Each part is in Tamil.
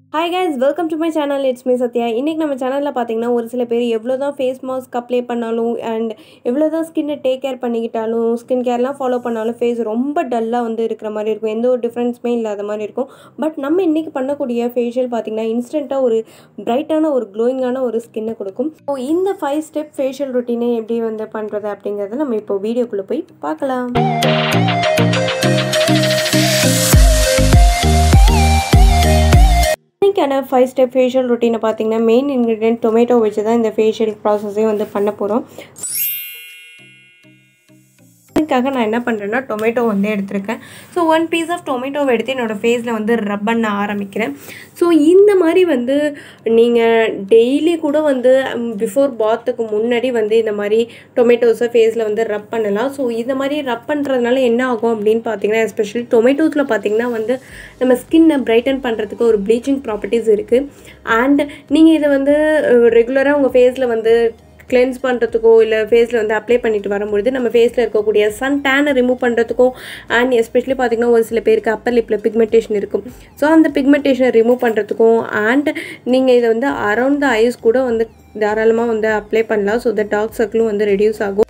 hi guys welcome to my channel it's me Sathya இன்றைக்கி நம்ம சேனலில் பார்த்தீங்கன்னா ஒரு சில பேர் எவ்வளோ தான் ஃபேஸ் மாஸ்க் அப்ளை பண்ணாலும் அண்ட் எவ்வளோ தான் ஸ்கின்னை டேக் கேர் பண்ணிக்கிட்டாலும் ஸ்கின் கேர்லாம் ஃபாலோ பண்ணாலும் ஃபேஸ் ரொம்ப டல்லாக வந்து இருக்கிற மாதிரி இருக்கும் எந்த ஒரு டிஃப்ரென்ஸுமே இல்லாத மாதிரி இருக்கும் பட் நம்ம இன்றைக்கி பண்ணக்கூடிய ஃபேஷியல் பார்த்தீங்கன்னா இன்ஸ்டண்ட்டாக ஒரு பிரைட்டான ஒரு க்ளோயிங்கான ஒரு ஸ்கின்னை கொடுக்கும் ஸோ இந்த ஃபைவ் ஸ்டெப் ஃபேஷியல் ரொட்டீனை எப்படி வந்து பண்ணுறது அப்படிங்கிறத நம்ம இப்போ வீடியோக்குள்ளே போய் பார்க்கலாம் இன்றைக்கான ஃபைவ் ஸ்டெப் ஃபேஷியல் ரொட்டீனை பார்த்தீங்கன்னா மெயின் இன்க்ரீடியன்ட் டொமேட்டோ வச்சு தான் இந்த ஃபேஷியல் ப்ராசஸே வந்து பண்ண போகிறோம் அதுக்காக நான் என்ன பண்ணுறேன்னா டொமேட்டோ வந்து எடுத்திருக்கேன் ஸோ ஒன் பீஸ் ஆஃப் டொமேட்டோவை எடுத்து என்னோடய ஃபேஸில் வந்து ரப் பண்ண ஆரம்பிக்கிறேன் ஸோ இந்த மாதிரி வந்து நீங்கள் டெய்லி கூட வந்து பிஃபோர் பாத்துக்கு முன்னாடி வந்து இந்த மாதிரி டொமேட்டோஸை ஃபேஸில் வந்து ரப் பண்ணலாம் ஸோ இந்த மாதிரி ரப் பண்ணுறதுனால என்ன ஆகும் அப்படின்னு பார்த்தீங்கன்னா எஸ்பெஷலி டொமேட்டோஸில் பார்த்தீங்கன்னா வந்து நம்ம ஸ்கின்னை பிரைட்டன் பண்ணுறதுக்கு ஒரு ப்ளீச்சிங் ப்ராப்பர்ட்டிஸ் இருக்குது அண்ட் நீங்கள் இதை வந்து ரெகுலராக உங்கள் ஃபேஸில் வந்து கிளென்ஸ் பண்ணுறதுக்கோ இல்லை ஃபேஸில் வந்து அப்ளை பண்ணிட்டு வரும்பொழுது நம்ம ஃபேஸில் இருக்கக்கூடிய சன் டேனை ரிமூவ் பண்ணுறதுக்கோ அண்ட் எஸ்பெஷலி பார்த்திங்கன்னா ஒரு சில பேருக்கு அப்பர் லிப்பில் பிக்மெண்டேஷன் இருக்கும் ஸோ அந்த பிக்மெண்டேஷனை ரிமூவ் பண்ணுறதுக்கும் அண்ட் நீங்கள் இதை வந்து அரவுண்ட் த ஐஸ் கூட வந்து தாராளமாக வந்து அப்ளை பண்ணலாம் ஸோ த டார்க் சர்க்கிளும் வந்து ரெடியூஸ் ஆகும்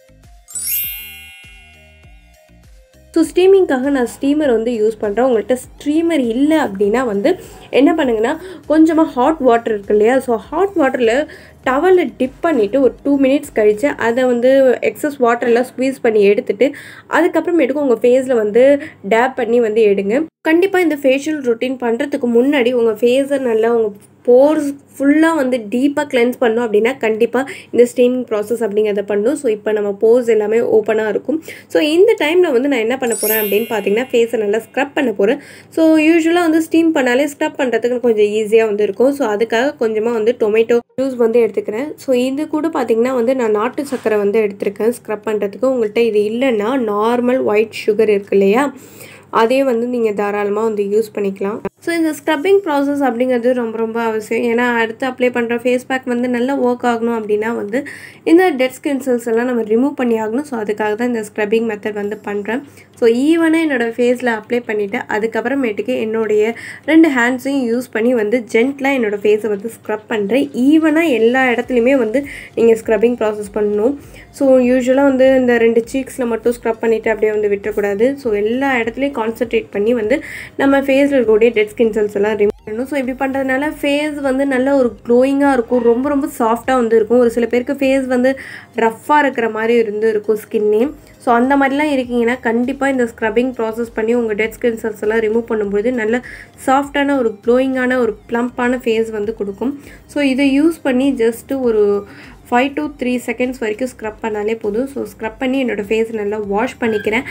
ஸோ ஸ்டீமிங்காக நான் ஸ்டீமர் வந்து யூஸ் பண்ணுறேன் உங்கள்கிட்ட ஸ்டீமர் இல்லை அப்படின்னா வந்து என்ன பண்ணுங்கன்னா கொஞ்சமாக ஹாட் வாட்டர் இருக்கு இல்லையா ஸோ ஹாட் வாட்டரில் டவலில் டிப் பண்ணிவிட்டு ஒரு டூ மினிட்ஸ் கழித்து அதை வந்து எக்ஸஸ் வாட்டரில் ஸ்க்வீஸ் பண்ணி எடுத்துட்டு அதுக்கப்புறமேட்டுக்கு உங்கள் ஃபேஸில் வந்து டேப் பண்ணி வந்து எடுங்க கண்டிப்பாக இந்த ஃபேஷியல் ரொட்டீன் பண்ணுறதுக்கு முன்னாடி உங்கள் ஃபேஸை நல்லா உங்கள் போர்ஸ் ஃபுல்லாக வந்து டீப்பாக கிளென்ஸ் பண்ணோம் அப்படின்னா கண்டிப்பாக இந்த ஸ்டீமிங் ப்ராசஸ் அப்படிங்கிறத பண்ணும் ஸோ இப்போ நம்ம போர்ஸ் எல்லாமே ஓப்பனாக இருக்கும் ஸோ இந்த டைமில் வந்து நான் என்ன பண்ண போகிறேன் அப்படின்னு பார்த்தீங்கன்னா ஃபேஸை நல்லா ஸ்க்ரப் பண்ண போகிறேன் ஸோ யூஸ்வலாக வந்து ஸ்டீம் பண்ணாலே ஸ்க்ரப் பண்ணுறதுக்கு கொஞ்சம் ஈஸியாக வந்து இருக்கும் ஸோ அதுக்காக கொஞ்சமாக வந்து டொமேட்டோ ஜூஸ் வந்து எடுத்துக்கிறேன் ஸோ இது கூட பார்த்தீங்கன்னா வந்து நான் நாட்டு சக்கரை வந்து எடுத்திருக்கேன் ஸ்க்ரப் பண்ணுறதுக்கு உங்கள்கிட்ட இது இல்லைன்னா நார்மல் ஒயிட் சுகர் இருக்கு இல்லையா அதே வந்து நீங்கள் தாராளமாக வந்து யூஸ் பண்ணிக்கலாம் ஸோ இந்த ஸ்க்ரப்பிங் ப்ராசஸ் அப்படிங்கிறது ரொம்ப ரொம்ப அவசியம் ஏன்னா அடுத்து அப்ளை பண்ணுற ஃபேஸ் பேக் வந்து நல்லா ஒர்க் ஆகணும் அப்படின்னா வந்து இந்த டெட் ஸ்கின் செல்ஸ் எல்லாம் நம்ம ரிமூவ் பண்ணி ஆகணும் ஸோ அதுக்காக தான் இந்த ஸ்க்ரப்பிங் மெத்தட் வந்து பண்ணுறேன் ஸோ ஈவனாக என்னோடய ஃபேஸில் அப்ளை பண்ணிவிட்டு அதுக்கப்புறமேட்டுக்கு என்னுடைய ரெண்டு ஹேண்ட்ஸையும் யூஸ் பண்ணி வந்து ஜென்ட்லாக என்னோடய ஃபேஸை வந்து ஸ்க்ரப் பண்ணுறேன் ஈவனாக எல்லா இடத்துலையுமே வந்து நீங்கள் ஸ்க்ரப்பிங் ப்ராசஸ் பண்ணணும் ஸோ யூஸ்வலாக வந்து இந்த ரெண்டு சீக்ஸில் மட்டும் ஸ்க்ரப் பண்ணிவிட்டு அப்படியே வந்து விட்டுறக்கூடாது ஸோ எல்லா இடத்துலையும் கான்சன்ட்ரேட் பண்ணி வந்து நம்ம ஃபேஸில் இருக்கக்கூடிய டெட் ஸ்கின் செல்ஸ் எல்லாம் ரிமூவ் பண்ணணும் ஸோ இப்படி பண்ணுறதுனால ஃபேஸ் வந்து நல்ல ஒரு க்ளோயிங்காக இருக்கும் ரொம்ப ரொம்ப சாஃப்டாக வந்து இருக்கும் ஒரு சில பேருக்கு ஃபேஸ் வந்து ரஃப்பாக இருக்கிற மாதிரி இருந்து இருக்கும் ஸ்கின்னே ஸோ அந்த மாதிரிலாம் இருக்கீங்கன்னா கண்டிப்பாக இந்த ஸ்க்ரப்பிங் ப்ராசஸ் பண்ணி உங்கள் டெட் ஸ்கின் செல்ஸ் எல்லாம் ரிமூவ் பண்ணும்போது நல்ல சாஃப்டான ஒரு க்ளோயிங்கான ஒரு ப்ளம்ப்பான ஃபேஸ் வந்து கொடுக்கும் ஸோ இதை யூஸ் பண்ணி ஜஸ்ட்டு ஒரு ஃபைவ் டு த்ரீ செகண்ட்ஸ் வரைக்கும் ஸ்க்ரப் பண்ணாலே போதும் ஸோ ஸ்க்ரப் பண்ணி என்னோடய ஃபேஸ் நல்லா வாஷ் பண்ணிக்கிறேன்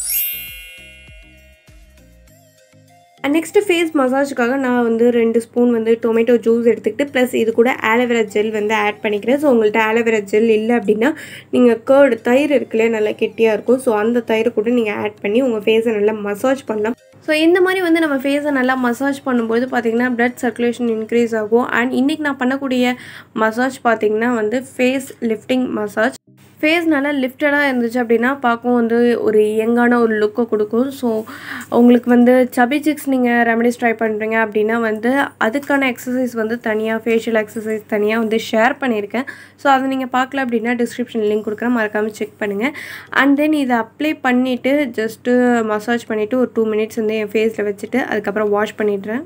நெக்ஸ்ட்டு ஃபேஸ் மசாஜுக்காக நான் வந்து ரெண்டு ஸ்பூன் வந்து டொமேட்டோ ஜூஸ் எடுத்துக்கிட்டு ப்ளஸ் இது கூட ஆலோவேரா ஜெல் வந்து ஆட் பண்ணிக்கிறேன் ஸோ உங்கள்கிட்ட ஆலோவேரா ஜெல் இல்லை அப்படின்னா நீங்கள் கேர்டு தயிர் இருக்குல்லையே நல்லா கெட்டியாக இருக்கும் ஸோ அந்த தயிர் கூட நீங்கள் ஆட் பண்ணி உங்கள் ஃபேஸை நல்லா மசாஜ் பண்ணலாம் ஸோ இந்த மாதிரி வந்து நம்ம ஃபேஸை நல்லா மசாஜ் பண்ணும்போது பார்த்திங்கன்னா ப்ளட் சர்க்குலேஷன் இன்க்ரீஸ் ஆகும் அண்ட் இன்றைக்கி நான் பண்ணக்கூடிய மசாஜ் பார்த்திங்கன்னா வந்து ஃபேஸ் லிஃப்டிங் மசாஜ் ஃபேஸ் நல்லா லிஃப்டடாக இருந்துச்சு அப்படின்னா பார்க்கும் வந்து ஒரு யங்கான ஒரு லுக்கை கொடுக்கும் ஸோ உங்களுக்கு வந்து சபி சிக்ஸ் நீங்கள் ரெமடிஸ் ட்ரை பண்ணுறீங்க அப்படின்னா வந்து அதுக்கான எக்ஸசைஸ் வந்து தனியாக ஃபேஷியல் எக்ஸசைஸ் தனியாக வந்து ஷேர் பண்ணியிருக்கேன் ஸோ அதை நீங்கள் பார்க்கல அப்படின்னா டிஸ்கிரிப்ஷன் லிங்க் கொடுக்குறேன் மறக்காமல் செக் பண்ணுங்கள் அண்ட் தென் இதை அப்ளை பண்ணிவிட்டு ஜஸ்ட்டு மசாஜ் பண்ணிவிட்டு ஒரு டூ மினிட்ஸ் வந்து என் ஃபேஸில் வச்சுட்டு அதுக்கப்புறம் வாஷ் பண்ணிடுறேன்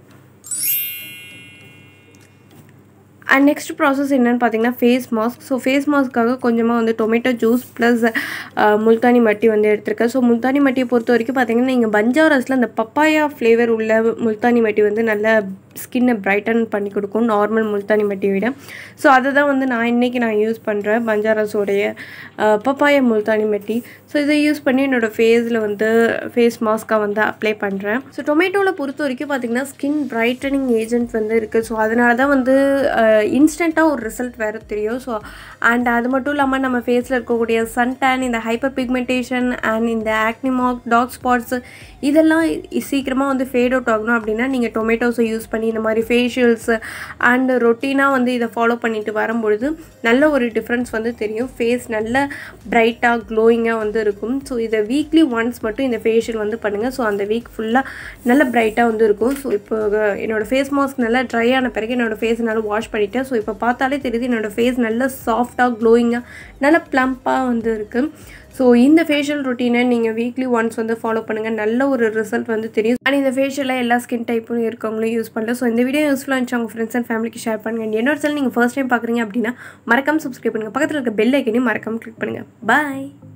அண்ட் நெக்ஸ்ட் ப்ராசஸ் என்னென்னு பார்த்தீங்கன்னா ஃபேஸ் மாஸ்க் ஸோ ஃபேஸ் மாஸ்க்காக கொஞ்சமாக வந்து டொமேட்டோ ஜூஸ் ப்ளஸ் முல்தானி மட்டி வந்து எடுத்திருக்கேன் ஸோ முல்தானி மட்டியை பொறுத்த வரைக்கும் பார்த்தீங்கன்னா நீங்கள் பஞ்சாரஸில் அந்த பப்பாயா ஃப்ளேவர் உள்ள முல்தானி மட்டி வந்து நல்ல ஸ்கின்னை பிரைட்டன் பண்ணி கொடுக்கும் நார்மல் முல்தானி மட்டியை விட ஸோ அதை தான் வந்து நான் இன்றைக்கி நான் யூஸ் பண்ணுறேன் பஞ்சாரஸோடைய பப்பாயா முல்தானி மட்டி ஸோ இதை யூஸ் பண்ணி என்னோடய ஃபேஸில் வந்து ஃபேஸ் மாஸ்க்காக வந்து அப்ளை பண்ணுறேன் ஸோ டொமேட்டோவில் பொறுத்த வரைக்கும் பார்த்திங்கன்னா ஸ்கின் பிரைட்டனிங் ஏஜென்ட் வந்து இருக்குது ஸோ அதனால தான் வந்து இன்ஸ்டண்ட்டாக ஒரு ரிசல்ட் வேறு தெரியும் ஸோ அண்ட் அது மட்டும் இல்லாமல் நம்ம ஃபேஸில் இருக்கக்கூடிய சன் டேன் இந்த ஹைப்பர் பிக்மெண்டேஷன் அண்ட் இந்த ஆக்னிமாக் டாக் ஸ்பாட்ஸு இதெல்லாம் சீக்கிரமாக வந்து ஃபேட் அவுட் ஆகணும் அப்படின்னா நீங்கள் டொமேட்டோஸை யூஸ் பண்ணி பண்ணி இந்த மாதிரி ஃபேஷியல்ஸு அண்டு ரொட்டீனாக வந்து இதை ஃபாலோ பண்ணிட்டு வரும்பொழுது நல்ல ஒரு டிஃப்ரென்ஸ் வந்து தெரியும் ஃபேஸ் நல்ல பிரைட்டாக க்ளோயிங்காக வந்து இருக்கும் ஸோ இதை வீக்லி ஒன்ஸ் மட்டும் இந்த ஃபேஷியல் வந்து பண்ணுங்கள் ஸோ அந்த வீக் ஃபுல்லாக நல்ல பிரைட்டாக வந்து இருக்கும் ஸோ இப்போ என்னோடய ஃபேஸ் மாஸ்க் நல்லா ட்ரை ஆன பிறகு என்னோடய ஃபேஸ் நல்லா வாஷ் பண்ணிட்டேன் ஸோ இப்போ பார்த்தாலே தெரியுது என்னோடய ஃபேஸ் நல்ல சாஃப்டாக க்ளோயிங்காக நல்ல ப்ளம்ப்பாக வந்து இருக்குது ஸோ இந்த ஃபேஷியல் ரொட்டீனை நீங்கள் வீக்லி ஒன்ஸ் வந்து ஃபாலோ பண்ணுங்கள் நல்ல ஒரு ரிசல்ட் வந்து தெரியும் அண்ட் இந்த ஃபேஷியலாக எல்லா ஸ்கின் டைப்பும் இருக்கவங்களும் யூஸ் பண்ணல ஸோ இந்த வீடியோ யூஸ்ஃபுல்லாக இருந்துச்சு உங்கள் ஃப்ரெண்ட்ஸ் அண்ட் ஃபேமிலிக்கு ஷேர் பண்ணுங்கள் And என்னோட சேனல் நீங்கள் ஃபர்ஸ்ட் டைம் பார்க்குறீங்க அப்படின்னா மறக்காம சப்ஸ்கிரைப் பண்ணுங்கள் பக்கத்தில் இருக்க பெல் ஐக்கனையும் மறக்காம கிளிக் பண்ணுங்கள் பாய்